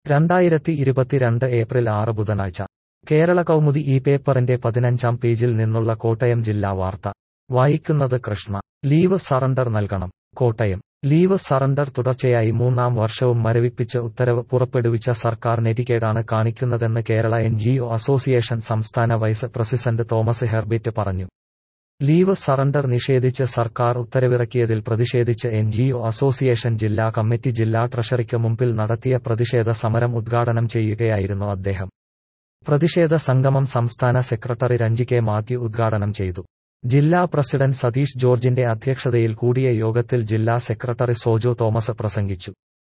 രണ്ടായിരത്തി ഇരുപത്തിരണ്ട് ഏപ്രിൽ ആറ് ബുധനാഴ്ച കേരള കൗമുദി ഈ പേപ്പറിന്റെ പതിനഞ്ചാം പേജിൽ നിന്നുള്ള കോട്ടയം ജില്ലാ വാർത്ത വായിക്കുന്നത് കൃഷ്ണ ലീവ് സറണ്ടർ നൽകണം കോട്ടയം ലീവ് സറണ്ടർ തുടർച്ചയായി മൂന്നാം വർഷവും മരവിപ്പിച്ച് ഉത്തരവ് പുറപ്പെടുവിച്ച സർക്കാർ നെറ്റിക്കേടാണ് കാണിക്കുന്നതെന്ന് കേരള എൻ അസോസിയേഷൻ സംസ്ഥാന വൈസ് പ്രസിഡന്റ് തോമസ് ഹെർബിറ്റ് പറഞ്ഞു ലീവ് സറണ്ടർ നിഷേധിച്ച് സർക്കാർ ഉത്തരവിറക്കിയതിൽ പ്രതിഷേധിച്ച് എൻ അസോസിയേഷൻ ജില്ലാ കമ്മിറ്റി ജില്ലാ ട്രഷറിക്ക് മുമ്പിൽ നടത്തിയ പ്രതിഷേധ സമരം ഉദ്ഘാടനം ചെയ്യുകയായിരുന്നു അദ്ദേഹം പ്രതിഷേധ സംഗമം സംസ്ഥാന സെക്രട്ടറി രഞ്ജി കെ മാത്യു ഉദ്ഘാടനം ചെയ്തു ജില്ലാ പ്രസിഡന്റ് സതീഷ് ജോർജിന്റെ അധ്യക്ഷതയിൽ കൂടിയ യോഗത്തിൽ ജില്ലാ സെക്രട്ടറി സോജോ തോമസ് പ്രസംഗിച്ചു